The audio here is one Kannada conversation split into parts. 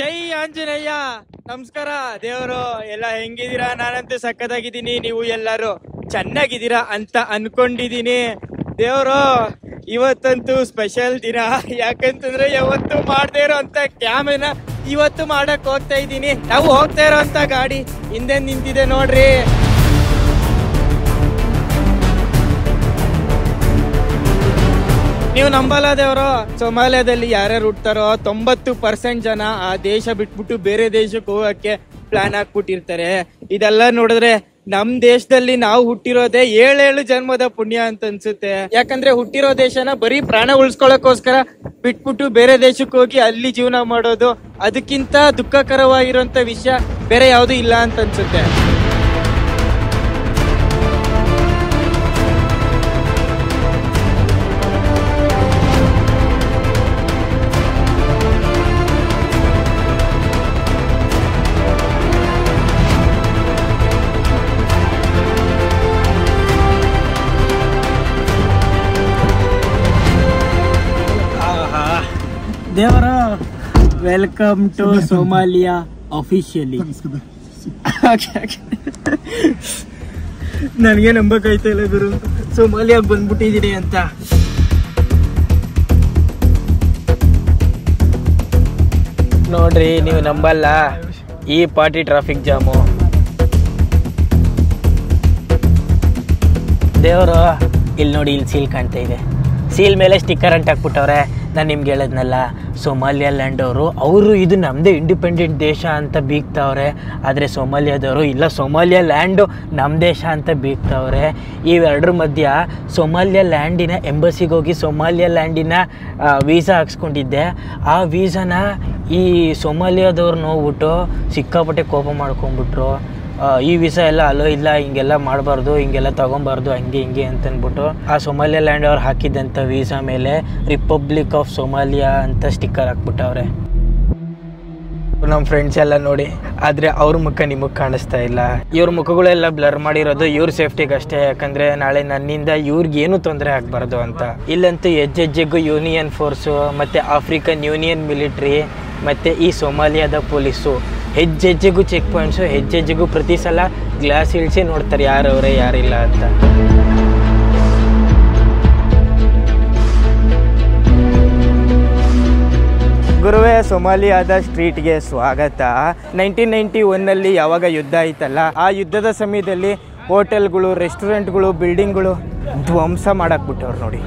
ಜೈ ಆಂಜನೇಯ ನಮಸ್ಕಾರ ದೇವರು ಎಲ್ಲ ಹೆಂಗಿದ್ದೀರಾ ನಾನಂತೂ ಸಕ್ಕತ್ತಾಗಿದ್ದೀನಿ ನೀವು ಎಲ್ಲರೂ ಚೆನ್ನಾಗಿದ್ದೀರಾ ಅಂತ ಅನ್ಕೊಂಡಿದೀನಿ ದೇವರು ಇವತ್ತಂತೂ ಸ್ಪೆಷಲ್ ದಿನ ಯಾಕಂತಂದ್ರೆ ಯಾವತ್ತು ಮಾಡದೇ ಇರೋ ಅಂತ ಕ್ಯಾಮೆನ ಇವತ್ತು ಮಾಡಕ್ ಹೋಗ್ತಾ ಇದ್ದೀನಿ ನಾವು ಹೋಗ್ತಾ ಇರೋ ಅಂತ ಗಾಡಿ ಹಿಂದೆ ನಿಂತಿದೆ ನೋಡ್ರಿ ನೀವು ನಂಬಲ್ಲ ದೇವರು ಸೊಮಾಲಿಯಾದಲ್ಲಿ ಯಾರ್ಯಾರು ಹುಟ್ತಾರೋ ತೊಂಬತ್ತು ಪರ್ಸೆಂಟ್ ಜನ ಆ ದೇಶ ಬಿಟ್ಬಿಟ್ಟು ಬೇರೆ ದೇಶಕ್ಕೆ ಹೋಗಕ್ಕೆ ಪ್ಲಾನ್ ಹಾಕ್ಬಿಟ್ಟಿರ್ತಾರೆ ಇದೆಲ್ಲ ನೋಡಿದ್ರೆ ನಮ್ ದೇಶದಲ್ಲಿ ನಾವು ಹುಟ್ಟಿರೋದೇ ಏಳೇಳು ಜನ್ಮದ ಪುಣ್ಯ ಅಂತ ಅನ್ಸುತ್ತೆ ಯಾಕಂದ್ರೆ ಹುಟ್ಟಿರೋ ದೇಶನ ಬರೀ ಪ್ರಾಣ ಉಳಿಸ್ಕೊಳಕ್ಕೋಸ್ಕರ ಬಿಟ್ಬಿಟ್ಟು ಬೇರೆ ದೇಶಕ್ಕೆ ಹೋಗಿ ಅಲ್ಲಿ ಜೀವನ ಮಾಡೋದು ಅದಕ್ಕಿಂತ ದುಃಖಕರವಾಗಿರುವಂತ ವಿಷಯ ಬೇರೆ ಯಾವುದು ಇಲ್ಲ ಅಂತ ಅನ್ಸುತ್ತೆ ದೇವರ ವೆಲ್ಕಮ್ ಟು ಸೋಮಾಲಿಯಾ ಅಫಿಷಿಯಲಿ ನನಗೆ ನಂಬಕೈತಾ ಇಲ್ಲ ಗುರು ಸೋಮಾಲಿಯಾಗ ಬಂದ್ಬಿಟ್ಟಿದೀನಿ ಅಂತ ನೋಡ್ರಿ ನೀವು ನಂಬಲ್ಲ ಈ ಪಾರ್ಟಿ ಟ್ರಾಫಿಕ್ ಜಾಮು ದೇವರು ಇಲ್ಲಿ ನೋಡಿ ಇಲ್ಲಿ ಸೀಲ್ ಕಾಣ್ತಾ ಇದೆ ಸೀಲ್ ಮೇಲೆ ಸ್ಟಿಕ್ಕರ್ ಅಂತ ಹಾಕ್ಬಿಟ್ಟವ್ರೆ ನಾನು ನಿಮ್ಗೆ ಹೇಳದ್ನಲ್ಲ ಸೊಮಾಲಿಯಾ ಲ್ಯಾಂಡ್ ಅವರು ಅವರು ಇದು ನಮ್ಮದೇ ಇಂಡಿಪೆಂಡೆಂಟ್ ದೇಶ ಅಂತ ಬೀಗ್ತಾವ್ರೆ ಆದರೆ ಸೊಮಾಲಿಯಾದವರು ಇಲ್ಲ ಸೊಮಾಲಿಯಾ ಲ್ಯಾಂಡು ನಮ್ಮ ದೇಶ ಅಂತ ಬೀಗ್ತಾವ್ರೆ ಇವೆರಡರ ಮಧ್ಯ ಸೊಮಾಲಿಯಾ ಲ್ಯಾಂಡಿನ ಎಂಬಸಿಗೆ ಹೋಗಿ ಸೊಮಾಲಿಯಾ ಲ್ಯಾಂಡಿನ ವೀಸಾ ಹಾಕ್ಸ್ಕೊಂಡಿದ್ದೆ ಆ ವೀಸಾನ ಈ ಸೊಮಾಲಿಯಾದವ್ರು ನೋಡ್ಬಿಟ್ಟು ಸಿಕ್ಕಾಪಟ್ಟೆ ಕೋಪ ಮಾಡ್ಕೊಂಡ್ಬಿಟ್ರು ಆ, ಈ ವೀಸಾ ಎಲ್ಲ ಅಲೋ ಇಲ್ಲ ಹಿಂಗೆಲ್ಲ ಮಾಡಬಾರ್ದು ಹಿಂಗೆಲ್ಲ ತಗೊಬಾರ್ದು ಹಂಗೆ ಹಿಂಗೆ ಅಂತ ಅಂದ್ಬಿಟ್ಟು ಆ ಸೊಮಾಲಿಯಾ ಲ್ಯಾಂಡ್ ಅವ್ರು ಹಾಕಿದ್ದಂಥ ವೀಸಾ ಮೇಲೆ ರಿಪಬ್ಲಿಕ್ ಆಫ್ ಸೊಮಾಲಿಯಾ ಅಂತ ಸ್ಟಿಕ್ಕರ್ ಹಾಕ್ಬಿಟ್ಟವ್ರೆ ನಮ್ಮ ಫ್ರೆಂಡ್ಸ್ ಎಲ್ಲ ನೋಡಿ ಆದರೆ ಅವ್ರ ಮುಖ ನಿಮಗೆ ಕಾಣಿಸ್ತಾ ಇಲ್ಲ ಇವ್ರ ಮುಖಗಳೆಲ್ಲ ಬ್ಲರ್ ಮಾಡಿರೋದು ಇವ್ರ ಸೇಫ್ಟಿಗೆ ಅಷ್ಟೇ ಯಾಕಂದರೆ ನಾಳೆ ನನ್ನಿಂದ ಇವ್ರಿಗೆ ಏನು ತೊಂದರೆ ಆಗಬಾರ್ದು ಅಂತ ಇಲ್ಲಂತೂ ಹೆಜ್ಜೆಜ್ಜೆಗೂ ಯೂನಿಯನ್ ಫೋರ್ಸು ಮತ್ತು ಆಫ್ರಿಕನ್ ಯೂನಿಯನ್ ಮಿಲಿಟ್ರಿ ಮತ್ತು ಈ ಸೊಮಾಲಿಯಾದ ಪೊಲೀಸು ಹೆಜ್ಜೆಜ್ಜೆಗೂ ಚೆಕ್ ಪಾಯಿಂಟ್ಸು ಹೆಜ್ಜೆಜ್ಜೆಗೂ ಪ್ರತಿ ಸಲ ಗ್ಲಾಸ್ ಇಳಿಸಿ ನೋಡ್ತಾರೆ ಯಾರವ್ರೆ ಯಾರಿಲ್ಲ ಅಂತ ಗುರುವೇ ಸೊಮಾಲಿಯಾದ ಸ್ಟ್ರೀಟ್ಗೆ ಸ್ವಾಗತ ನೈನ್ಟೀನ್ ನೈಂಟಿ ಒನ್ನಲ್ಲಿ ಯಾವಾಗ ಯುದ್ಧ ಆಯ್ತಲ್ಲ ಆ ಯುದ್ಧದ ಸಮಯದಲ್ಲಿ ಹೋಟೆಲ್ಗಳು ರೆಸ್ಟೋರೆಂಟ್ಗಳು ಬಿಲ್ಡಿಂಗ್ಗಳು ಧ್ವಂಸ ಮಾಡಾಕ್ಬಿಟ್ಟವ್ರು ನೋಡಿ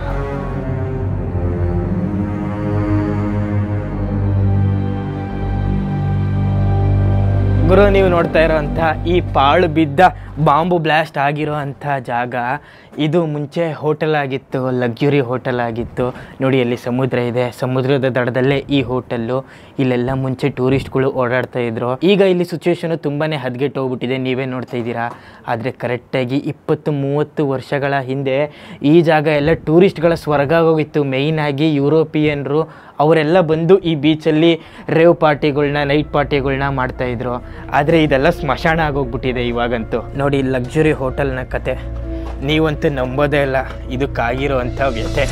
ಗುರು ನೀವು ನೋಡ್ತಾ ಇರೋಂಥ ಈ ಪಾಳು ಬಿದ್ದ ಬಾಂಬು ಬ್ಲಾಸ್ಟ್ ಆಗಿರೋ ಅಂಥ ಜಾಗ ಇದು ಮುಂಚೆ ಹೋಟೆಲ್ ಆಗಿತ್ತು ಲಕ್ಸುರಿ ಹೋಟೆಲ್ ಆಗಿತ್ತು ನೋಡಿ ಅಲ್ಲಿ ಸಮುದ್ರ ಇದೆ ಸಮುದ್ರದ ದಡದಲ್ಲೇ ಈ ಹೋಟೆಲ್ಲು ಇಲ್ಲೆಲ್ಲ ಮುಂಚೆ ಟೂರಿಸ್ಟ್ಗಳು ಓಡಾಡ್ತಾ ಇದ್ರು ಈಗ ಇಲ್ಲಿ ಸಿಚುವೇಶನು ತುಂಬಾ ಹದಗೆಟ್ಟು ಹೋಗ್ಬಿಟ್ಟಿದೆ ನೀವೇ ನೋಡ್ತಾ ಇದ್ದೀರಾ ಆದರೆ ಕರೆಕ್ಟಾಗಿ ಇಪ್ಪತ್ತು ಮೂವತ್ತು ವರ್ಷಗಳ ಹಿಂದೆ ಈ ಜಾಗ ಎಲ್ಲ ಟೂರಿಸ್ಟ್ಗಳ ಸ್ವರ್ಗ ಹೋಗಿತ್ತು ಮೇಯ್ನಾಗಿ ಯುರೋಪಿಯನ್ರು ಅವರೆಲ್ಲ ಬಂದು ಈ ಬೀಚಲ್ಲಿ ರೇವ್ ಪಾರ್ಟಿಗಳ್ನ ನೈಟ್ ಪಾರ್ಟಿಗಳ್ನ ಮಾಡ್ತಾಯಿದ್ರು ಆದರೆ ಇದೆಲ್ಲ ಸ್ಮಶಾನ ಆಗೋಗ್ಬಿಟ್ಟಿದೆ ಇವಾಗಂತೂ ನೋಡಿ ಲಕ್ಸುರಿ ಹೋಟೆಲ್ನ ಕತೆ ನೀವಂತೂ ನಂಬೋದೇ ಇಲ್ಲ ಇದಕ್ಕಾಗಿರುವಂಥ ವ್ಯಥೆ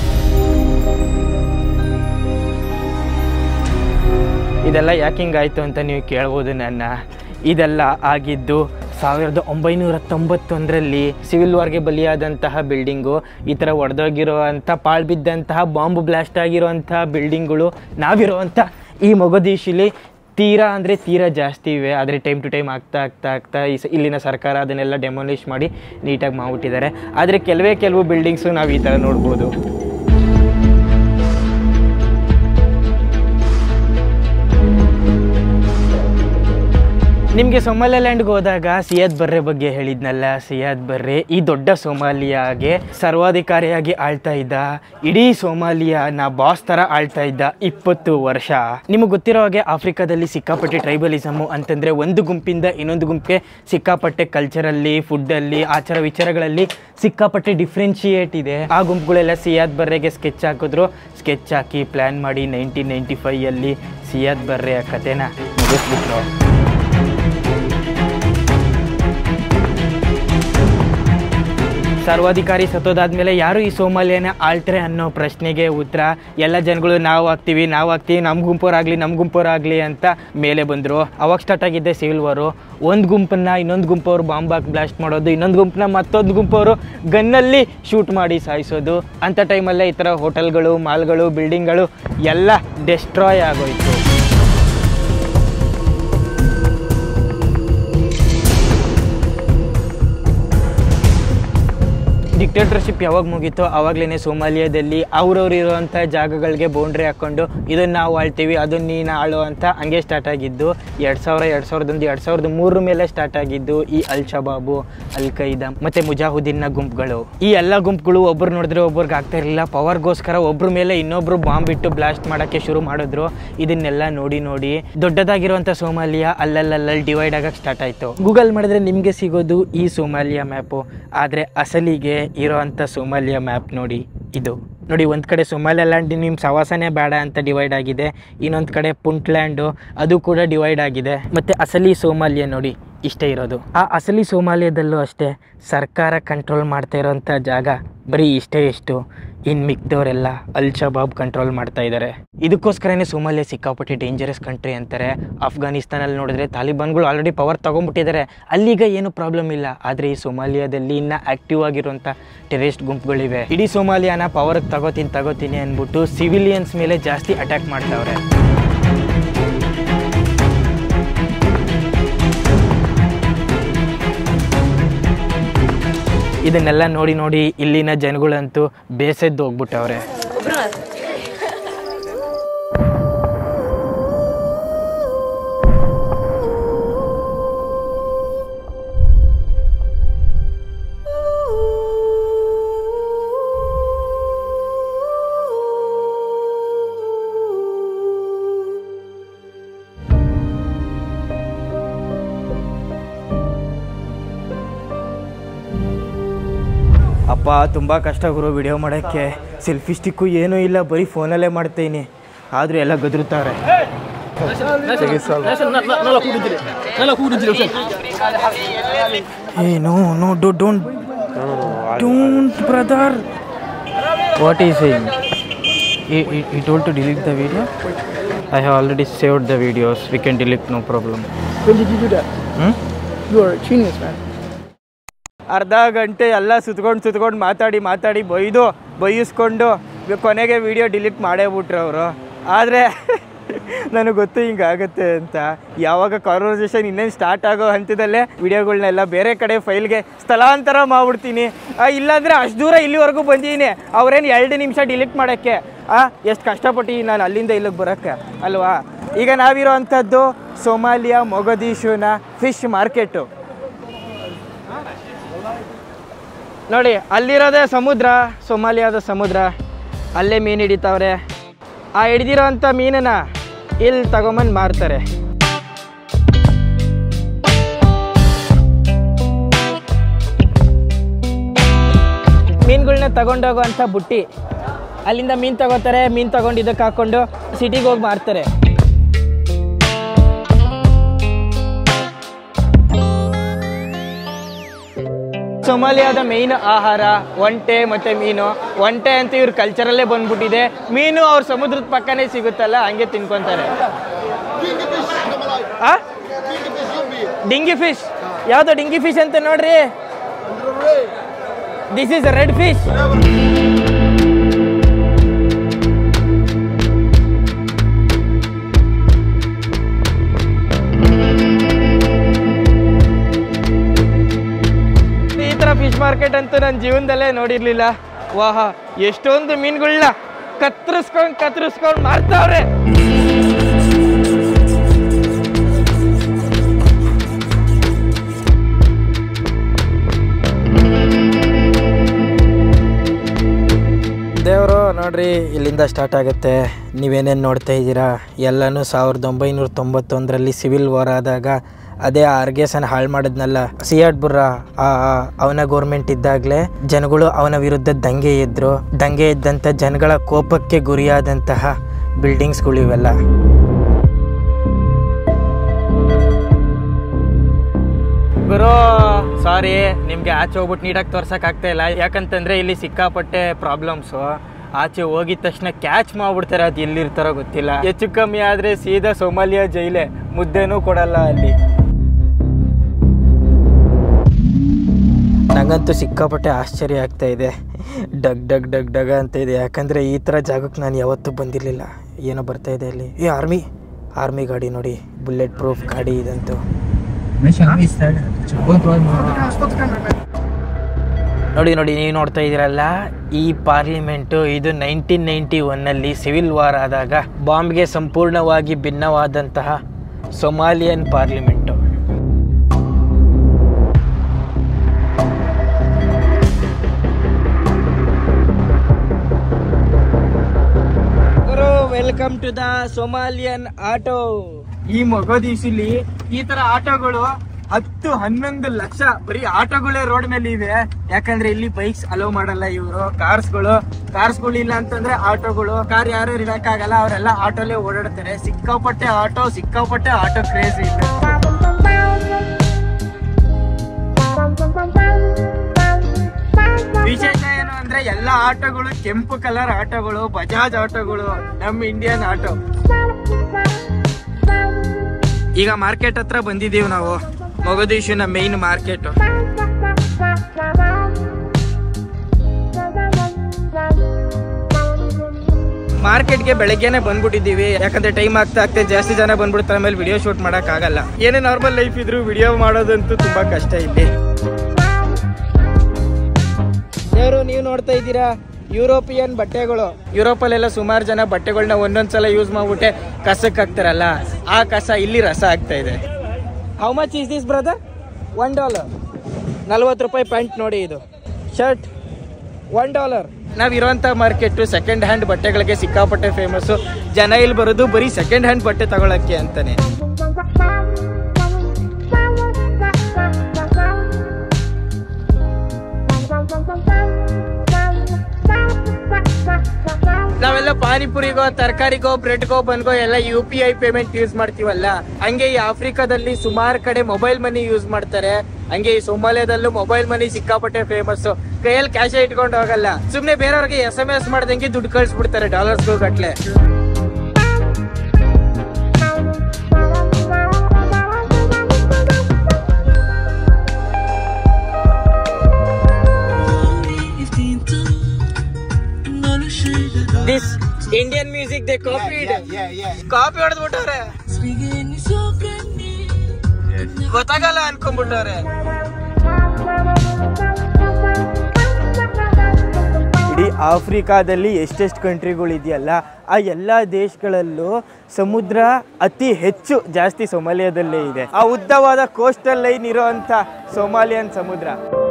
ಇದೆಲ್ಲ ಯಾಕೆ ಹಿಂಗಾಯ್ತು ಅಂತ ನೀವು ಕೇಳ್ಬೋದು ನನ್ನ ಇದೆಲ್ಲ ಆಗಿದ್ದು ಸಾವಿರದ ಒಂಬೈನೂರ ತೊಂಬತ್ತೊಂದರಲ್ಲಿ ಸಿವಿಲ್ ವಾರ್ಗೆ ಬಲಿಯಾದಂತಹ ಬಿಲ್ಡಿಂಗು ಈ ಥರ ಒಡೆದೋಗಿರುವಂಥ ಪಾಳು ಬಿದ್ದಂತಹ ಬಾಂಬ್ ಬ್ಲಾಸ್ಟ್ ಆಗಿರುವಂತಹ ಬಿಲ್ಡಿಂಗ್ಗಳು ನಾವಿರುವಂಥ ಈ ಮೊಗದೀಶಿಲಿ ತೀರಾ ಅಂದರೆ ತೀರಾ ಜಾಸ್ತಿ ಇವೆ ಆದರೆ ಟೈಮ್ ಟು ಟೈಮ್ ಆಗ್ತಾ ಆಗ್ತಾ ಆಗ್ತಾ ಈ ಸ- ಇಲ್ಲಿನ ಸರ್ಕಾರ ಅದನ್ನೆಲ್ಲ ಡೆಮೊಲಿಷ್ ಮಾಡಿ ನೀಟಾಗಿ ಮಾಡ್ಬಿಟ್ಟಿದ್ದಾರೆ ಆದರೆ ಕೆಲವೇ ಕೆಲವು ಬಿಲ್ಡಿಂಗ್ಸು ನಾವು ಈ ಥರ ನೋಡ್ಬೋದು ನಿಮಗೆ ಸೊಮಾಲಿಯಾ ಲ್ಯಾಂಡ್ಗೆ ಹೋದಾಗ ಸಿಯಾದ್ ಬರ್ರೆ ಬಗ್ಗೆ ಹೇಳಿದ್ನಲ್ಲ ಸಿಯಾದ್ ಬರ್ರೆ ಈ ದೊಡ್ಡ ಸೊಮಾಲಿಯಾಗೆ ಸರ್ವಾಧಿಕಾರಿಯಾಗಿ ಆಳ್ತಾ ಇದ್ದ ಇಡೀ ಸೊಮಾಲಿಯಾನ ಬಾಸ್ ತರ ಆಳ್ತಾ ಇದ್ದ ಇಪ್ಪತ್ತು ವರ್ಷ ನಿಮಗೆ ಗೊತ್ತಿರೋ ಹಾಗೆ ಆಫ್ರಿಕಾದಲ್ಲಿ ಸಿಕ್ಕಾಪಟ್ಟೆ ಟ್ರೈಬಲಿಸಮು ಅಂತಂದ್ರೆ ಒಂದು ಗುಂಪಿಂದ ಇನ್ನೊಂದು ಗುಂಪಿಗೆ ಸಿಕ್ಕಾಪಟ್ಟೆ ಕಲ್ಚರಲ್ಲಿ ಫುಡ್ಡಲ್ಲಿ ಆಚಾರ ವಿಚಾರಗಳಲ್ಲಿ ಸಿಕ್ಕಾಪಟ್ಟೆ ಡಿಫ್ರೆನ್ಶಿಯೇಟ್ ಇದೆ ಆ ಗುಂಪುಗಳೆಲ್ಲ ಸಿಯಾದ್ ಬರ್ರೆಗೆ ಸ್ಕೆಚ್ ಹಾಕಿದ್ರು ಸ್ಕೆಚ್ ಹಾಕಿ ಪ್ಲ್ಯಾನ್ ಮಾಡಿ ನೈನ್ಟೀನ್ ನೈಂಟಿ ಫೈಯಲ್ಲಿ ಸಿಯಾದ್ ಬರ್ರೆಯ ಕಥೆನ ಮುಗಿಸ್ಬಿಟ್ರು ಸರ್ವಾಧಿಕಾರಿ ಸತ್ತೋದಾದ್ಮೇಲೆ ಯಾರು ಈ ಸೋಮಾಲಿಯನ ಆಳ್ತಾರೆ ಅನ್ನೋ ಪ್ರಶ್ನೆಗೆ ಉತ್ತರ ಎಲ್ಲ ಜನಗಳು ನಾವು ಆಗ್ತೀವಿ ನಾವು ಆಗ್ತೀವಿ ನಮ್ಮ ಗುಂಪವರಾಗಲಿ ನಮ್ಮ ಗುಂಪವರಾಗಲಿ ಅಂತ ಮೇಲೆ ಬಂದರು ಅವಾಗ ಸ್ಟಾರ್ಟ್ ಆಗಿದ್ದೆ ಸಿವಿಲ್ ವಾರು ಒಂದು ಗುಂಪನ್ನ ಇನ್ನೊಂದು ಗುಂಪವರು ಬಾಂಬ್ ಹಾಕಿ ಬ್ಲಾಸ್ಟ್ ಮಾಡೋದು ಇನ್ನೊಂದು ಗುಂಪನ್ನ ಮತ್ತೊಂದು ಗುಂಪವರು ಗನ್ನಲ್ಲಿ ಶೂಟ್ ಮಾಡಿ ಸಾಯಿಸೋದು ಅಂಥ ಟೈಮಲ್ಲೇ ಈ ಥರ ಹೋಟೆಲ್ಗಳು ಮಾಲ್ಗಳು ಬಿಲ್ಡಿಂಗ್ಗಳು ಎಲ್ಲ ಡೆಸ್ಟ್ರಾಯ್ ಆಗೋಯ್ತು ಡಿಕ್ಟೇಟರ್ಶಿಪ್ ಯಾವಾಗ ಮುಗೀತೋ ಆವಾಗಲೇ ಸೋಮಾಲಿಯಾದಲ್ಲಿ ಅವ್ರವ್ರು ಇರೋವಂಥ ಜಾಗಗಳಿಗೆ ಬೌಂಡ್ರಿ ಹಾಕ್ಕೊಂಡು ಇದನ್ನು ನಾವು ಆಳ್ತೀವಿ ಅದನ್ನ ನೀನು ಆಳು ಅಂತ ಹಂಗೆ ಸ್ಟಾರ್ಟ್ ಆಗಿದ್ದು ಎರಡು ಸಾವಿರ ಎರಡು ಸಾವಿರದ ಒಂದು ಎರಡು ಸಾವಿರದ ಮೂರರ ಮೇಲೆ ಸ್ಟಾರ್ಟ್ ಆಗಿದ್ದು ಈ ಅಲ್ ಶಬಾಬು ಅಲ್ ಖೈದಾ ಮತ್ತು ಮುಜಾಹುದ್ದೀನ್ನ ಗುಂಪುಗಳು ಈ ಎಲ್ಲ ಗುಂಪುಗಳು ಒಬ್ರು ನೋಡಿದ್ರೆ ಒಬ್ರಿಗೆ ಆಗ್ತಾ ಇರಲಿಲ್ಲ ಪವರ್ಗೋಸ್ಕರ ಒಬ್ಬರ ಮೇಲೆ ಇನ್ನೊಬ್ರು ಬಾಂಬ್ ಇಟ್ಟು ಬ್ಲಾಸ್ಟ್ ಮಾಡೋಕ್ಕೆ ಶುರು ಮಾಡಿದ್ರು ಇದನ್ನೆಲ್ಲ ನೋಡಿ ನೋಡಿ ದೊಡ್ಡದಾಗಿರುವಂಥ ಸೋಮಾಲಿಯಾ ಅಲ್ಲಲ್ಲಲ್ಲಿ ಡಿವೈಡ್ ಆಗಕ್ಕೆ ಸ್ಟಾರ್ಟ್ ಆಯಿತು ಗೂಗಲ್ ಮಾಡಿದ್ರೆ ನಿಮಗೆ ಸಿಗೋದು ಈ ಸೋಮಾಲಿಯಾ ಮ್ಯಾಪು ಆದರೆ ಅಸಲಿಗೆ ಇರೋವಂಥ ಸೋಮಾಲಿಯಾ ಮ್ಯಾಪ್ ನೋಡಿ ಇದು ನೋಡಿ ಒಂದು ಕಡೆ ಸೋಮಾಲಿಯಾ ಲ್ಯಾಂಡ್ ನಿಮ್ಮ ಸವಾಸನೆ ಬೇಡ ಅಂತ ಡಿವೈಡ್ ಆಗಿದೆ ಇನ್ನೊಂದು ಕಡೆ ಪುಂಟ್ಲ್ಯಾಂಡು ಅದು ಕೂಡ ಡಿವೈಡ್ ಆಗಿದೆ ಮತ್ತು ಅಸಲಿ ಸೋಮಾಲಿಯಾ ನೋಡಿ ಇಷ್ಟೇ ಇರೋದು ಆ ಅಸಲಿ ಸೋಮಾಲಿಯಾದಲ್ಲೂ ಅಷ್ಟೇ ಸರ್ಕಾರ ಕಂಟ್ರೋಲ್ ಮಾಡ್ತಾ ಇರೋಂಥ ಜಾಗ ಬರೀ ಇಷ್ಟೇ ಎಷ್ಟು ಇನ್ನು ಮಿಕ್ದವರೆಲ್ಲ ಅಲ್ ಶಬಾಬ್ ಕಂಟ್ರೋಲ್ ಮಾಡ್ತಾ ಇದ್ದಾರೆ ಇದಕ್ಕೋಸ್ಕರನೇ ಸೋಮಾಲಿಯಾ ಸಿಕ್ಕಾಪಟ್ಟೆ ಡೇಂಜರಸ್ ಕಂಟ್ರಿ ಅಂತಾರೆ ಅಫ್ಘಾನಿಸ್ತಾನಲ್ಲಿ ನೋಡಿದ್ರೆ ತಾಲಿಬಾನ್ಗಳು ಆಲ್ರೆಡಿ ಪವರ್ ತೊಗೊಂಡ್ಬಿಟ್ಟಿದ್ದಾರೆ ಅಲ್ಲಿಗ ಏನು ಪ್ರಾಬ್ಲಮ್ ಇಲ್ಲ ಆದರೆ ಈ ಸೋಮಾಲಿಯಾದಲ್ಲಿ ಇನ್ನು ಆ್ಯಕ್ಟಿವ್ ಆಗಿರುವಂಥ ಟೆರರಿಸ್ಟ್ ಗುಂಪುಗಳಿವೆ ಇಡೀ ಸೋಮಾಲಿಯಾನ ಪವರ್ಗೆ ತಗೋತೀನಿ ತಗೋತೀನಿ ಅಂದ್ಬಿಟ್ಟು ಸಿವಿಲಿಯನ್ಸ್ ಮೇಲೆ ಜಾಸ್ತಿ ಅಟ್ಯಾಕ್ ಮಾಡ್ತಾವ್ರೆ ಇದನ್ನೆಲ್ಲ ನೋಡಿ ನೋಡಿ ಇಲ್ಲಿನ ಜನಗಳಂತೂ ಬೇಸೆದ್ದು ಹೋಗ್ಬಿಟ್ಟವ್ರೆ ಅಪ್ಪ ತುಂಬ ಕಷ್ಟ ಗುರು ವಿಡಿಯೋ ಮಾಡೋಕ್ಕೆ ಸೆಲ್ಫಿ ಸ್ಟಿಕ್ಕು ಏನೂ ಇಲ್ಲ ಬರೀ ಫೋನಲ್ಲೇ ಮಾಡ್ತೀನಿ ಆದರೂ ಎಲ್ಲ ಗದರುತ್ತಾರೆ ಏ no no do don't don't brother what is saying he told to delete the video I have already saved the videos we can delete no problem When did you do that? ಹ್ಞೂ You are a genius, man. ಅರ್ಧ ಗಂಟೆ ಎಲ್ಲ ಸುತ್ಕೊಂಡು ಸುತ್ಕೊಂಡು ಮಾತಾಡಿ ಮಾತಾಡಿ ಬೈದು ಬೈಯಿಸ್ಕೊಂಡು ಇವಾಗ ಕೊನೆಗೆ ವಿಡಿಯೋ ಡಿಲೀಟ್ ಮಾಡೇ ಬಿಟ್ರು ಅವರು ಆದರೆ ನನಗೆ ಗೊತ್ತು ಹಿಂಗಾಗತ್ತೆ ಅಂತ ಯಾವಾಗ ಕಾನ್ವರ್ಸೇಷನ್ ಇನ್ನೇನು ಸ್ಟಾರ್ಟ್ ಆಗೋ ಹಂತದಲ್ಲೇ ವಿಡಿಯೋಗಳ್ನೆಲ್ಲ ಬೇರೆ ಕಡೆ ಫೈಲ್ಗೆ ಸ್ಥಳಾಂತರ ಮಾಡ್ಬಿಡ್ತೀನಿ ಆ, ಇಲ್ಲಾಂದರೆ ಅಷ್ಟು ದೂರ ಇಲ್ಲಿವರೆಗೂ ಬಂದಿದ್ದೀನಿ ಅವ್ರೇನು ಎರಡು ನಿಮಿಷ ಡಿಲೀಟ್ ಮಾಡೋಕ್ಕೆ ಎಷ್ಟು ಕಷ್ಟಪಟ್ಟಿದ್ದೀನಿ ನಾನು ಅಲ್ಲಿಂದ ಇಲ್ಲಿಗೆ ಬರೋಕ್ಕೆ ಅಲ್ವಾ ಈಗ ನಾವಿರೋ ಅಂಥದ್ದು ಸೊಮಾಲಿಯಾ ಮೊಗದೀಶುನ ಫಿಶ್ ಮಾರ್ಕೆಟು ನೋಡಿ ಅಲ್ಲಿರೋದೇ ಸಮುದ್ರ ಸೊಮಾಲಿಯಾದ ಸಮುದ್ರ ಅಲ್ಲೇ ಮೀನು ಹಿಡಿತಾವ್ರೆ ಆ ಹಿಡ್ದಿರೋ ಅಂಥ ಮೀನನ್ನ ಇಲ್ಲಿ ತಗೊಂಬಂದು ಮಾರ್ತಾರೆ ಮೀನುಗಳ್ನ ತಗೊಂಡೋಗೋ ಅಂಥ ಬುಟ್ಟಿ ಅಲ್ಲಿಂದ ಮೀನು ತಗೋತಾರೆ ಮೀನು ತಗೊಂಡು ಇದಕ್ಕೆ ಹಾಕ್ಕೊಂಡು ಸಿಟಿಗೆ ಹೋಗಿ ಮಾರ್ತಾರೆ ಸೊಮಾಲಿಯಾದ ಮೇಯ್ನ್ ಆಹಾರ ಒಂಟೆ ಮತ್ತೆ ಮೀನು ಒಂಟೆ ಅಂತ ಇವ್ರ ಕಲ್ಚರಲ್ಲೇ ಬಂದ್ಬಿಟ್ಟಿದೆ ಮೀನು ಅವ್ರ ಸಮುದ್ರದ ಪಕ್ಕನೇ ಸಿಗುತ್ತಲ್ಲ ಹಂಗೆ ತಿನ್ಕೊಂತಾರೆ ಆ ಡಿಂಗಿ ಫಿಶ್ ಯಾವ್ದು ಡಿಂಗಿ ಫಿಶ್ ಅಂತ ನೋಡ್ರಿ ದಿಸ್ ಈಸ್ ರೆಡ್ ಫಿಶ್ ಈ ಥರ ಫಿಶ್ ಮಾರ್ಕೆಟ್ ಅಂತೂ ನನ್ನ ಜೀವನದಲ್ಲೇ ನೋಡಿರ್ಲಿಲ್ಲ ವಾಹ ಎಷ್ಟೊಂದು ಮೀನುಗಳನ್ನ ಕತ್ತರಿಸ್ಕೊಂಡು ಕತ್ತರಿಸ್ಕೊಂಡು ಮಾರ್ತಾವ್ರೆ ದೇವರು ನೋಡ್ರಿ ಇಲ್ಲಿಂದ ಸ್ಟಾರ್ಟ್ ಆಗುತ್ತೆ ನೀವೇನೇನು ನೋಡ್ತಾ ಇದ್ದೀರಾ ಎಲ್ಲನೂ ಸಾವಿರದ ಒಂಬೈನೂರ ತೊಂಬತ್ತೊಂದರಲ್ಲಿ ಸಿವಿಲ್ ವಾರ್ ಆದಾಗ ಅದೇ ಆರ್ಗೇಸನ್ ಹಾಳು ಮಾಡಿದ್ನಲ್ಲ ಸಿಯಾಡ್ ಬುರ್ರಾ ಆ ಅವನ ಗೌರ್ಮೆಂಟ್ ಇದ್ದಾಗಲೇ ಜನಗಳು ಅವನ ವಿರುದ್ಧ ದಂಗೆ ಎದ್ರು ದಂಗೆ ಎದ್ದಂಥ ಜನಗಳ ಕೋಪಕ್ಕೆ ಗುರಿಯಾದಂತಹ ಬಿಲ್ಡಿಂಗ್ಸ್ಗಳು ಇವೆಲ್ಲ ಗುರು ಸಾರಿ ನಿಮಗೆ ಆಚೆ ಹೋಗ್ಬಿಟ್ಟು ನೀಟಾಗಿ ತೋರ್ಸಕ್ ಆಗ್ತಾ ಇಲ್ಲ ಯಾಕಂತಂದ್ರೆ ಇಲ್ಲಿ ಸಿಕ್ಕಾಪಟ್ಟೆ ಪ್ರಾಬ್ಲಮ್ಸು ಆಚೆ ಹೋಗಿದ ತಕ್ಷಣ ಕ್ಯಾಚ್ ಮಾಡ್ಬಿಡ್ತಾರೆ ಅದು ಎಲ್ಲಿರ್ತಾರೋ ಗೊತ್ತಿಲ್ಲ ಹೆಚ್ಚು ಕಮ್ಮಿ ಆದರೆ ಸೀದಾ ಸೊಮಾಲಿಯಾ ಜೈಲೇ ಮುದ್ದೆನೂ ಕೊಡಲ್ಲ ಅಲ್ಲಿ ನಂಗಂತೂ ಸಿಕ್ಕಾಪಟ್ಟೆ ಆಶ್ಚರ್ಯ ಆಗ್ತಾ ಇದೆ ಡಗ್ ಡಗ್ ಡಗ್ ಡಗ ಅಂತ ಇದೆ ಯಾಕಂದರೆ ಈ ಥರ ಜಾಗಕ್ಕೆ ನಾನು ಯಾವತ್ತೂ ಬಂದಿರಲಿಲ್ಲ ಏನೋ ಬರ್ತಾ ಇದೆ ಅಲ್ಲಿ ಈ ಆರ್ಮಿ ಆರ್ಮಿ ಗಾಡಿ ನೋಡಿ ಬುಲೆಟ್ ಪ್ರೂಫ್ ಗಾಡಿ ಇದಂತೂ ನೋಡಿ ನೋಡಿ ನೀವು ನೋಡ್ತಾ ಇದ್ದೀರಲ್ಲ ಈ ಪಾರ್ಲಿಮೆಂಟು ಇದು ನೈನ್ಟೀನ್ ನೈಂಟಿ ಒನ್ನಲ್ಲಿ ಸಿವಿಲ್ ವಾರ್ ಆದಾಗ ಬಾಂಬ್ಗೆ ಸಂಪೂರ್ಣವಾಗಿ ಭಿನ್ನವಾದಂತಹ Somalian parliament welcome to the Somalian auto ಈ ಮೊಗದೀಶಲ್ಲಿ ಈ ತರ ಆಟೋಗಳು ಹತ್ತು ಹನ್ನೊಂದು ಲಕ್ಷ ಬರೀ ಆಟೋಗಳೇ ರೋಡ್ ಮೇಲೆ ಇವೆ ಯಾಕಂದ್ರೆ ಇಲ್ಲಿ ಬೈಕ್ಸ್ ಅಲೋ ಮಾಡಲ್ಲ ಇವರು ಕಾರ್ಸ್ಗಳು ಕಾರ್ಸ್ಗಳು ಇಲ್ಲ ಅಂತಂದ್ರೆ ಆಟೋಗಳು ಕಾರ್ ಯಾರು ಇಡಕ್ಕಾಗಲ್ಲ ಅವರೆಲ್ಲ ಆಟೋಲೇ ಓಡಾಡ್ತಾರೆ ಸಿಕ್ಕಾಪಟ್ಟೆ ಆಟೋ ಸಿಕ್ಕಾಪಟ್ಟೆ ಆಟೋ ಕ್ರೇಜ್ ಇಲ್ಲ ವಿಶೇಷ ಏನು ಅಂದ್ರೆ ಎಲ್ಲ ಆಟೋಗಳು ಕೆಂಪು ಕಲರ್ ಆಟೋಗಳು ಬಜಾಜ್ ಆಟೋಗಳು ನಮ್ಮ ಇಂಡಿಯನ್ ಆಟೋ ಈಗ ಮಾರ್ಕೆಟ್ ಹತ್ರ ಬಂದಿದೀವಿ ನಾವು ಮೊಗದೀಶಿನ ಮೇನ್ ಮಾರ್ಕೆಟ್ ಮಾರ್ಕೆಟ್ಗೆ ಬೆಳಗ್ಗೆನೆ ಬಂದ್ಬಿಟ್ಟಿದೀವಿ ಯಾಕಂದ್ರೆ ಟೈಮ್ ಆಗ್ತಾ ಆಗ್ತಾ ಜಾಸ್ತಿ ಜನ ಬಂದ್ಬಿಡ್ತಾರೆ ಆಮೇಲೆ ವಿಡಿಯೋ ಶೂಟ್ ಮಾಡಕ್ ಆಗಲ್ಲ ಏನೇ ನಾರ್ಮಲ್ ಲೈಫ್ ಇದ್ರು ವಿಡಿಯೋ ಮಾಡೋದಂತೂ ತುಂಬಾ ಕಷ್ಟ ಇಲ್ಲಿ ಯಾರು ನೀವು ನೋಡ್ತಾ ಇದ್ದೀರಾ ಯುರೋಪಿಯನ್ ಬಟ್ಟೆಗಳು ಯುರೋಪಲ್ಲೆಲ್ಲ ಸುಮಾರು ಜನ ಬಟ್ಟೆಗಳನ್ನ ಒಂದೊಂದ್ಸಲ ಯೂಸ್ ಮಾಡ್ಬಿಟ್ಟೆ ಕಸಕ್ಕೆ ಹಾಕ್ತಾರಲ್ಲ ಆ ಕಸ ಇಲ್ಲಿ ರಸ ಆಗ್ತಾ ಇದೆ how much is this brother one dollar ನಲ್ವತ್ತು ರೂಪಾಯಿ ಪ್ಯಾಂಟ್ ನೋಡಿ ಇದು ಶರ್ಟ್ ಒನ್ ಡಾಲರ್ ನಾವಿರುವಂಥ ಮಾರ್ಕೆಟು ಸೆಕೆಂಡ್ ಹ್ಯಾಂಡ್ ಬಟ್ಟೆಗಳಿಗೆ ಸಿಕ್ಕಾಪಟ್ಟೆ ಫೇಮಸ್ಸು ಜನ ಇಲ್ಲಿ ಬರೋದು ಬರೀ ಸೆಕೆಂಡ್ ಹ್ಯಾಂಡ್ ಬಟ್ಟೆ ತಗೊಳಕ್ಕೆ ಅಂತಾನೆ ನಾವೆಲ್ಲ ಪಾನಿಪುರಿಗೋ ತರಕಾರಿಗೋ ಬ್ರೆಡ್ಗೋ ಬನ್ಗೋ ಎಲ್ಲ U P I payment use ಮಾಡ್ತೀವಲ್ಲ ಹಂಗೆ ಈ ಆಫ್ರಿಕಾದಲ್ಲಿ ಸುಮಾರು ಕಡೆ ಮೊಬೈಲ್ ಮನಿ ಯೂಸ್ ಮಾಡ್ತಾರೆ ಹಂಗೆ ಈ ಸೊಮಾಲಿಯಾದಲ್ಲೂ ಮೊಬೈಲ್ ಮನಿ ಸಿಕ್ಕಾಪಟ್ಟೆ ಫೇಮಸ್ ಕೈಯಲ್ಲಿ ಕ್ಯಾಶ್ ಇಟ್ಕೊಂಡು ಹೋಗಲ್ಲ ಸುಮ್ನೆ ಬೇರೆಯವ್ರಿಗೆ ಎಸ್ ಎಂ ಎಸ್ ಮಾಡ್ದಂಗೆ ದುಡ್ಡು ಕಳಿಸ್ಬಿಡ್ತಾರೆ ಡಾಲರ್ಸ್ಗಳು ಗಟ್ಲೆ this Indian music they copy copy ಹೊಡೆದ್ಬಿಟ್ಟವ್ರೆ ಗೊತ್ತಾಗಲ್ಲ ಅನ್ಕೊಂಡ್ಬಿಟ್ಟವ್ರೆ ಇಡೀ ಆಫ್ರಿಕಾದಲ್ಲಿ ಎಷ್ಟೆಷ್ಟು ಕಂಟ್ರಿಗಳು ಇದೆಯಲ್ಲ ಆ ಎಲ್ಲ ದೇಶಗಳಲ್ಲೂ ಸಮುದ್ರ ಅತಿ ಹೆಚ್ಚು ಜಾಸ್ತಿ ಸೊಮಾಲಿಯಾದಲ್ಲೇ ಇದೆ ಆ ಉದ್ದವಾದ ಕೋಸ್ಟಲ್ ಲೈನ್ ಇರೋಂಥ ಸೊಮಾಲಿಯನ್ ಸಮುದ್ರ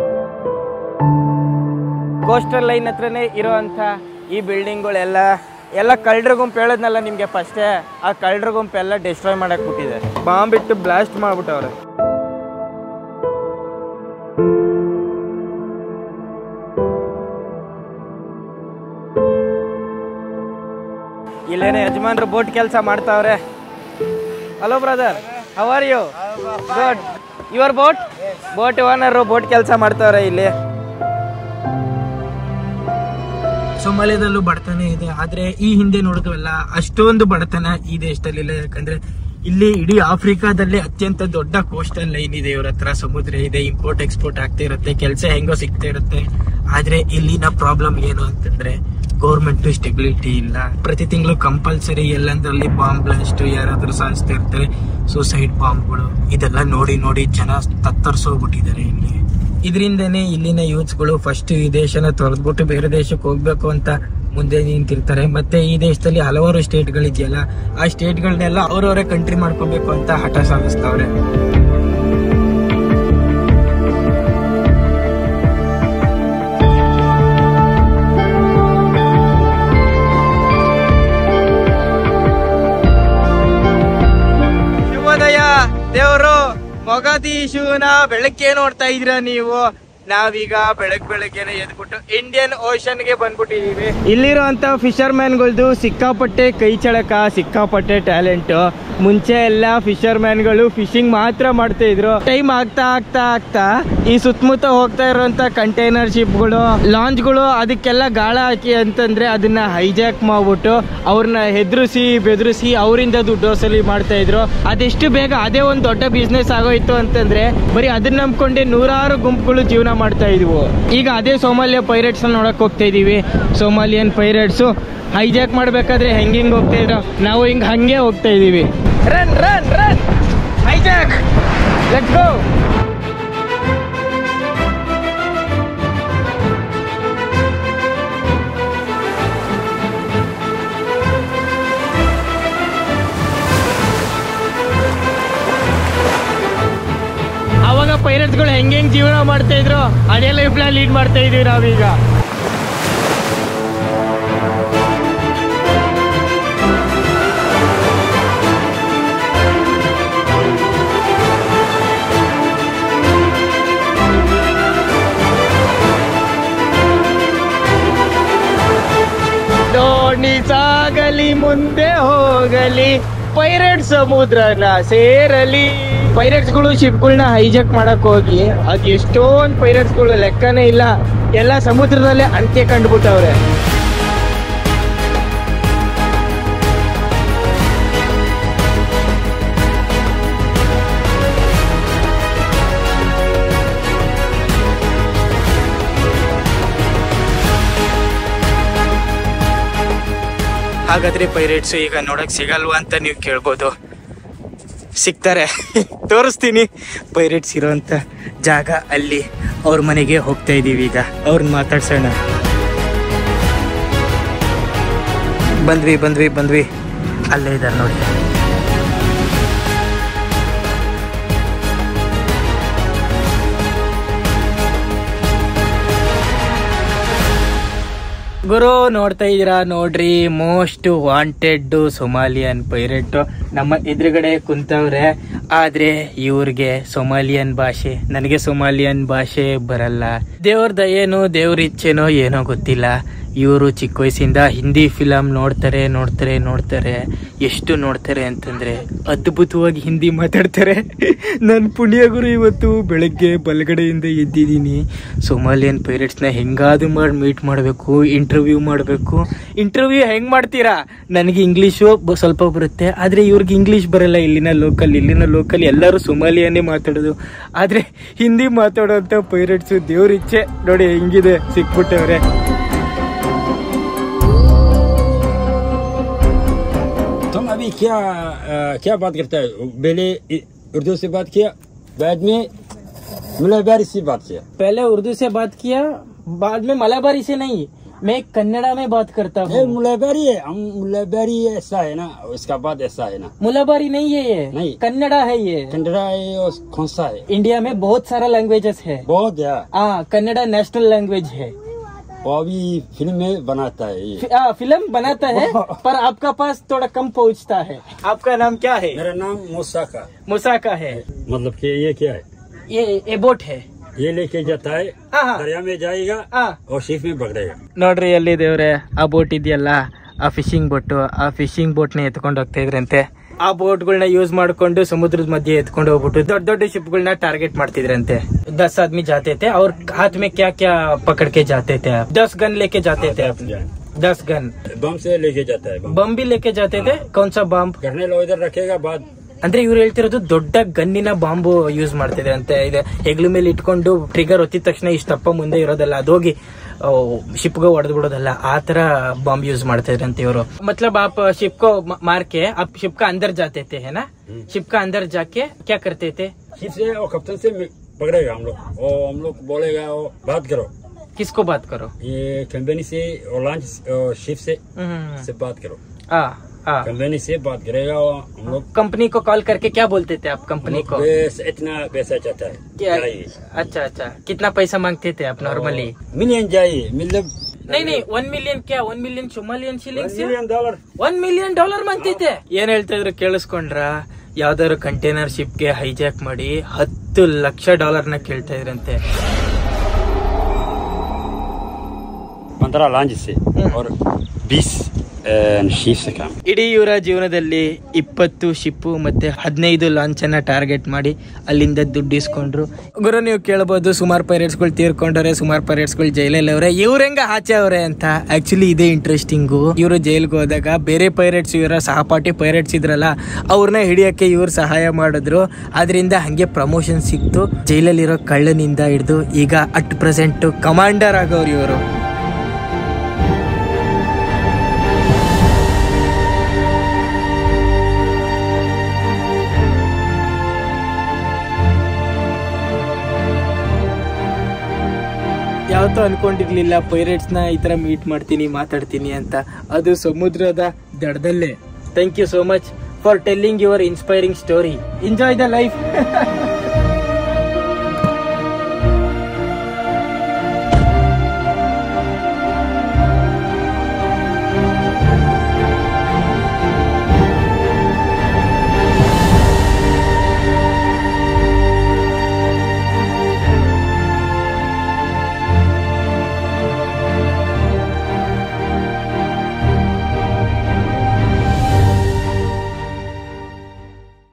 ಕೋಸ್ಟಲ್ ಲೈನ್ ಹತ್ರನೇ ಇರೋಂಥ ಈ ಬಿಲ್ಡಿಂಗ್ಗಳೆಲ್ಲ ಎಲ್ಲ ಕಳ್ಳರ ಗುಂಪು ಹೇಳದ್ನಲ್ಲ ನಿಮಗೆ ಫಸ್ಟೇ ಆ ಕಳ್ಳರ ಗುಂಪು ಎಲ್ಲ ಡಿಸ್ಟ್ರಾಯ್ ಮಾಡಕ್ ಬಿಟ್ಟಿದೆ ಬಾಂಬ್ ಇಟ್ಟು ಬ್ಲಾಸ್ಟ್ ಮಾಡ್ಬಿಟ್ಟವ್ರೆ ಇಲ್ಲೇನೆ ಯಜಮಾನ್ರು ಬೋಟ್ ಕೆಲಸ ಮಾಡ್ತಾವ್ರೆ hello brother how are you good your boat boat owner boat ಕೆಲಸ ಮಾಡ್ತಾವ್ರೆ ಇಲ್ಲಿ ಸೊಮಾಲಿಯಾದಲ್ಲೂ ಬಡತನ ಇದೆ ಆದ್ರೆ ಈ ಹಿಂದೆ ನೋಡಿದ್ವಲ್ಲ ಅಷ್ಟೊಂದು ಬಡತನ ಈ ದೇಶದಲ್ಲಿಲ್ಲ ಯಾಕಂದ್ರೆ ಇಲ್ಲಿ ಇಡೀ ಆಫ್ರಿಕಾದಲ್ಲಿ ಅತ್ಯಂತ ದೊಡ್ಡ ಕೋಸ್ಟಲ್ ಲೈನ್ ಇದೆ ಇವ್ರ ಹತ್ರ ಸಮುದ್ರ ಇದೆ ಇಂಪೋರ್ಟ್ ಎಕ್ಸ್ಪೋರ್ಟ್ ಆಗ್ತಾ ಇರುತ್ತೆ ಕೆಲಸ ಹೆಂಗೋ ಸಿಗ್ತಾ ಇರುತ್ತೆ ಆದ್ರೆ ಇಲ್ಲಿನ ಪ್ರಾಬ್ಲಮ್ ಏನು ಅಂತಂದ್ರೆ ಗೌರ್ಮೆಂಟ್ ಸ್ಟೆಬಿಲಿಟಿ ಇಲ್ಲ ಪ್ರತಿ ತಿಂಗಳು ಕಂಪಲ್ಸರಿ ಎಲ್ಲಂದ್ರಲ್ಲಿ ಬಾಂಬ್ ಬ್ಲಾಸ್ಟ್ ಯಾರಾದ್ರೂ ಸಾಯಿಸ್ತಾ ಇರ್ತಾರೆ ಸೂಸೈಡ್ ಬಾಂಬ್ಗಳು ಇದೆಲ್ಲ ನೋಡಿ ನೋಡಿ ಜನ ತತ್ತರಿಸೋಗ್ಬಿಟ್ಟಿದ್ದಾರೆ ಇಲ್ಲಿ ಇದರಿಂದನೇ ಇಲ್ಲಿನ ಯೂತ್ಸ್ಗಳು ಫಸ್ಟ್ ಈ ದೇಶನ ತೊರೆದ್ಬಿಟ್ಟು ಬೇರೆ ದೇಶಕ್ಕೆ ಹೋಗ್ಬೇಕು ಅಂತ ಮುಂದೆ ನಿಂತಿರ್ತಾರೆ ಮತ್ತೆ ಈ ದೇಶದಲ್ಲಿ ಹಲವಾರು ಸ್ಟೇಟ್ಗಳಿದೆಯಲ್ಲ ಆ ಸ್ಟೇಟ್ಗಳನ್ನೆಲ್ಲ ಅವ್ರವರೇ ಕಂಟ್ರಿ ಮಾಡ್ಕೋಬೇಕು ಅಂತ ಹಠ ಸಾಧಿಸ್ತಾವ್ರೆ ಶುಭೋದಯ ದೇವರು ಮೊಗದೀಶುನ ಬೆಳಗ್ಗೆ ನೋಡ್ತಾ ಇದ್ದೀರಾ ನೀವು ನಾವೀಗ ಬೆಳಗ್ ಬೆಳಗ್ಗೆನೆ ಎದ್ಬಿಟ್ಟು ಇಂಡಿಯನ್ ಓಷನ್ ಗೆ ಬಂದ್ಬಿಟ್ಟಿದೀವಿ ಇಲ್ಲಿರುವಂತ ಫಿಶರ್ ಮ್ಯಾನ್ಗಳ್ದು ಸಿಕ್ಕಾಪಟ್ಟೆ ಕೈ ಚಳಕ ಸಿಕ್ಕಾಪಟ್ಟೆ ಟ್ಯಾಲೆಂಟ್ ಮುಂಚೆ ಎಲ್ಲ ಫಿಶರ್ ಮ್ಯಾನ್ಗಳು ಫಿಶಿಂಗ್ ಮಾತ್ರ ಮಾಡ್ತಾ ಇದ್ರು ಟೈಮ್ ಆಗ್ತಾ ಆಗ್ತಾ ಆಗ್ತಾ ಈ ಸುತ್ತಮುತ್ತ ಹೋಗ್ತಾ ಇರುವಂತ ಕಂಟೈನರ್ ಶಿಪ್ಗಳು ಲಾಂಚ್ಗಳು ಅದಕ್ಕೆಲ್ಲ ಗಾಳ ಹಾಕಿ ಅಂತಂದ್ರೆ ಅದನ್ನ ಹೈಜಾಕ್ ಮಾಡ್ಬಿಟ್ಟು ಅವ್ರನ್ನ ಹೆದರಿಸಿ ಬೆದರಿಸಿ ಅವರಿಂದ ದುಡ್ಡು ವಸೂಲಿ ಮಾಡ್ತಾ ಇದ್ರು ಅದೆಷ್ಟು ಬೇಗ ಅದೇ ಒಂದು ದೊಡ್ಡ ಬಿಸ್ನೆಸ್ ಆಗೋಯ್ತು ಅಂತಂದ್ರೆ ಬರೀ ಅದನ್ನ ನಂಬ್ಕೊಂಡೆ ನೂರಾರು ಗುಂಪುಗಳು ಜೀವನ ಮಾಡ್ತಾ ಇದ್ವು ಈಗ ಅದೇ ಸೋಮಾಲಿಯಾ ಪೈರೇಟ್ಸ್ ನೋಡಕ್ ಹೋಗ್ತಾ ಇದೀವಿ ಸೋಮಾಲಿಯನ್ ಪೈರೇಟ್ಸು ಹೈಜಾಕ್ ಮಾಡ್ಬೇಕಾದ್ರೆ ಹೆಂಗ್ ಹಿಂಗ್ ಹೋಗ್ತಾ ಇದ್ರು ನಾವು ಹಿಂಗ್ ಹಂಗೆ ಹೋಗ್ತಾ ಇದೀವಿ run run run hijack let's go ಅವಾಗ ಪೈರಟ್ಸ್ಗಳು ಹೆಂಗ್ ಹೆಂಗ್ ಜೀವನ ಮಾಡ್ತಾ ಇದ್ರು ಅದೇ ಲೈಫ್ ಲೀಡ್ ಮಾಡ್ತಾ ಇದೀವಿ ನಾವೀಗ ದೋಣಿ ಸಾಗಲಿ ಮುಂದೆ ಹೋಗಲಿ ಪೈರೇಟ್ ಸಮುದ್ರನ ಸೇರಲಿ ಪೈರೇಟ್ಸ್ ಗಳು ಶಿಪ್ಗಳನ್ನ ಹೈಜಾಕ್ ಮಾಡಕ್ ಹೋಗಿ ಅದ್ ಎಷ್ಟೊಂದ್ ಪೈರೇಟ್ಸ್ ಗಳು ಲೆಕ್ಕನೇ ಇಲ್ಲ ಎಲ್ಲ ಸಮುದ್ರದಲ್ಲೇ ಅಂತ್ಯ ಕಂಡುಬಿಟ್ಟವ್ರೆ ಹಾಗಾದ್ರೆ ಪೈರೇಟ್ಸ್ ಈಗ ನೋಡಕ್ ಸಿಗಲ್ವಾ ಅಂತ ನೀವು ಕೇಳ್ಬೋದು ಸಿಗ್ತಾರೆ ತೋರಿಸ್ತೀನಿ ಪೈರೇಟ್ಸ್ ಇರೋಂಥ ಜಾಗ ಅಲ್ಲಿ ಅವ್ರ ಮನೆಗೆ ಹೋಗ್ತಾ ಇದೀವಿ ಈಗ ಅವ್ರನ್ನ ಮಾತಾಡ್ಸೋಣ ಬಂದ್ವಿ ಬಂದ್ವಿ ಬಂದ್ವಿ ಅಲ್ಲೇ ಇದ್ದಾರೆ ನೋಡಿ ಗುರು ನೋಡ್ತಾ ಇದೀರಾ ನೋಡ್ರಿ ಮೋಸ್ಟ್ ವಾಂಟೆಡ್ ಸೊಮಾಲಿಯನ್ ಪೈರೇಟ್ ನಮ್ಮ ಎದುರುಗಡೆ ಕುಂತವ್ರೆ ಆದ್ರೆ ಇವ್ರಿಗೆ ಸೊಮಾಲಿಯನ್ ಭಾಷೆ ನನಗೆ ಸೊಮಾಲಿಯನ್ ಭಾಷೆ ಬರಲ್ಲ ದೇವ್ರ ದಯೇನೋ ದೇವ್ರ ಇಚ್ಛೆನೋ ಏನೋ ಗೊತ್ತಿಲ್ಲ ಇವರು ಚಿಕ್ಕ ವಯಸ್ಸಿಂದ ಹಿಂದಿ ಫಿಲಮ್ ನೋಡ್ತಾರೆ ನೋಡ್ತಾರೆ ನೋಡ್ತಾರೆ ಎಷ್ಟು ನೋಡ್ತಾರೆ ಅಂತಂದ್ರೆ ಅದ್ಭುತವಾಗಿ ಹಿಂದಿ ಮಾತಾಡ್ತಾರೆ ನನ್ನ ಪುಣ್ಯ ಗುರು ಇವತ್ತು ಬೆಳಗ್ಗೆ ಬಲಗಡೆಯಿಂದ ಎದ್ದಿದ್ದೀನಿ ಸೊಮಾಲಿಯನ್ ಪೈರೇಟ್ಸ್ನ ಹೆಂಗಾದ್ರು ಮಾಡಿ ಮೀಟ್ ಮಾಡಬೇಕು ಇಂಟರ್ವ್ಯೂ ಮಾಡಬೇಕು ಇಂಟರ್ವ್ಯೂ ಹೆಂಗ್ ಮಾಡ್ತೀರಾ ನನಗೆ ಇಂಗ್ಲೀಷು ಬ- ಸ್ವಲ್ಪ ಬರುತ್ತೆ ಆದರೆ ಇವ್ರಿಗೆ ಇಂಗ್ಲೀಷ್ ಬರಲ್ಲ ಇಲ್ಲಿನ ಲೋಕಲ್ ಇಲ್ಲಿನ ಲೋಕಲ್ ಎಲ್ಲರೂ ಸೊಮಾಲಿಯನ್ನೇ ಮಾತಾಡೋದು ಆದರೆ ಹಿಂದಿ ಮಾತಾಡೋಂಥ ಪೈರೇಟ್ಸು ದೇವ್ರ ಇಚ್ಛೆ ನೋಡಿ ಹೆಂಗಿದೆ ಸಿಕ್ಬಿಟ್ಟವ್ರೆ तुम अभी क्या अ, क्या बात करते हो पहले इ- उर्दू से बात किया बाद में मुलाबारी से बात किया पहले उर्दू से बात किया बाद में मलाबारी से नहीं मैं कन्नड़ा में बात करता ये हूँ मुलाबारी है हम मुलाबारी ऐसा है ना उसका बाद ऐसा है ना मुलाबारी नहीं है ये नहीं। कन्नड़ा है ये कंडरा है और कौन सा है इंडिया में बहुत सारा लैंग्वेजेस है बहुत है हाँ कन्नड़ा नेशनल लैंग्वेज है वो अभी फिल्म में बनाता है ये फि- हाँ, फिल्म बनाता है पर आपका पास थोड़ा कम पहुंचता है आपका नाम क्या है मेरा नाम मूसा का मुसा का है मतलब कि ये क्या है ये एबोट है ये लेके जाता है हाँ, हाँ। दरिया में जाएगा हाँ और शिप में पकड़ेगा ನೋಡ್ರಿ ಎಲ್ಲಿದೇವ್ರೆ ಆ ಬೋಟ್ ಇದೆಯಲ್ಲ ಆ ಫಿಶಿಂಗ್ ಬೋಟ್ ಆ ಫಿಶಿಂಗ್ ಬೋಟ್ ನ ಎತ್ಕೊಂಡು ಹೋಗ್ತಾ ಇದ್ರಂತೆ ಆ ಬೋಟ್ಗಳನ್ನ ಯೂಸ್ ಮಾಡ್ಕೊಂಡು ಸಮುದ್ರದ ಮಧ್ಯೆ ಎತ್ಕೊಂಡು ಹೋಗ್ಬಿಟ್ಟು ದೊಡ್ಡ ದೊಡ್ಡ ಶಿಪ್ಗಳನ್ನ ಟಾರ್ಗೆಟ್ ಮಾಡ್ತಿದ್ರಂತೆ दस आदमी जाते थे और हाथ में क्या क्या पकड़ के जाते थे आप दस गन लेके जाते थे आप दस गन बम से लेके जाता है बम बम भी लेके जाते थे कौन सा बम करने लो इधर रखेगा बाद ಅಂದ್ರೆ ಇವ್ರು ಹೇಳ್ತಿರೋದು ದೊಡ್ಡ ಗನ್ನಿನ ಬಾಂಬು ಯೂಸ್ ಮಾಡ್ತಿದ್ರೆ ಅಂತ ಇದೆ ಹೆಗ್ಲ ಮೇಲೆ ಇಟ್ಕೊಂಡು ಟ್ರಿಗರ್ ಒತ್ತಿದ ತಕ್ಷಣ ಇಷ್ಟಪ್ಪ ಮುಂದೆ ಇರೋದಲ್ಲ ಅದೋಗಿ ಶಿಪ್ಗೆ ಹೊಡೆದು ಬಿಡೋದಲ್ಲ ಆ ತರ ಬಾಂಬ್ ಯೂಸ್ ಮಾಡ್ತಾ ಇದ್ರಂತೆ ಇವರು मतलब आप शिप को म- मार के आप शिप का अंदर जाते थे है ना शिप का अंदर जाके क्या करते थे शिप से और कप्तान से पकड़ेगा हम लोग और हम लोग बोलेगा वो बात करो किसको बात करो ये कंपनी से और लॉन्च और शिप से हम्म, से बात करो हाँ हाँ कंपनी से बात करेगा और हम लोग कंपनी को कॉल करके क्या बोलते थे आप कंपनी को पैसा इतना पैसा चाहता है क्या चाहिए। अच्छा अच्छा कितना पैसा मांगते थे आप नॉर्मली मिलियन चाहिए मतलब नहीं नहीं वन मिलियन क्या one million Somalian shillings million dollar one million dollar ಮಂತಿದ್ದೆ ಏನ್ ಹೇಳ್ತಾ ಇದ್ರು ಕೇಳಿಸ್ಕೊಂಡ್ರ ಯಾವ್ದಾದ್ರು ಕಂಟೈನರ್ ಶಿಪ್ ಗೆ ಹೈಜಾಕ್ ಮಾಡಿ ಹತ್ತು ಲಕ್ಷ ಡಾಲರ್ ನ ಕೇಳ್ತಾ ಇದ್ರಂತೆ पंद्रह लॉन्च से और बीस शिप से काम ಇಡೀ ಇವರ ಜೀವನದಲ್ಲಿ ಇಪ್ಪತ್ತು ಶಿಪ್ಪು ಮತ್ತೆ ಹದಿನೈದು ಲಾಂಚನ್ನ ಟಾರ್ಗೆಟ್ ಮಾಡಿ ಅಲ್ಲಿಂದ ದುಡ್ಡು ಇಸ್ಕೊಂಡ್ರು ಗುರು ನೀವು ಕೇಳ್ಬೋದು ಸುಮಾರು ಪೈರೇಟ್ಸ್ಗಳು ತೀರ್ಕೊಂಡವ್ರೆ ಸುಮಾರು ಪೈರೇಟ್ಸ್ಗಳು ಜೈಲಲ್ಲಿ ಅವ್ರೆ ಇವ್ರ ಹೆಂಗ ಆಚೆ ಅವ್ರೆ ಅಂತ ಆಕ್ಚುಲಿ ಇದೇ ಇಂಟ್ರೆಸ್ಟಿಂಗು ಇವರು ಜೈಲ್ಗೆ ಹೋದಾಗ ಬೇರೆ ಪೈರೇಟ್ಸ್ ಇವರ ಸಹಪಾಠಿ ಪೈರೇಟ್ಸ್ ಇದ್ರಲ್ಲ ಅವ್ರನ್ನ ಹಿಡಿಯಕ್ಕೆ ಇವ್ರು ಸಹಾಯ ಮಾಡಿದ್ರು ಅದರಿಂದ ಹಂಗೆ ಪ್ರಮೋಷನ್ ಸಿಕ್ತು ಜೈಲಲ್ಲಿರೋ ಕಳ್ಳನಿಂದ ಹಿಡಿದು ಈಗ ಅಟ್ ಪ್ರೆಸೆಂಟ್ ಕಮಾಂಡರ್ ಆಗೋರು ಇವರು ಯಾವತ್ತೂ ಅನ್ಕೊಂಡಿರ್ಲಿಲ್ಲ ಪೈರೇಟ್ಸ್ನ ಈ ಥರ ಮೀಟ್ ಮಾಡ್ತೀನಿ ಮಾತಾಡ್ತೀನಿ ಅಂತ ಅದು ಸಮುದ್ರದ ದಡದಲ್ಲೇ thank you so much for telling your inspiring story enjoy the life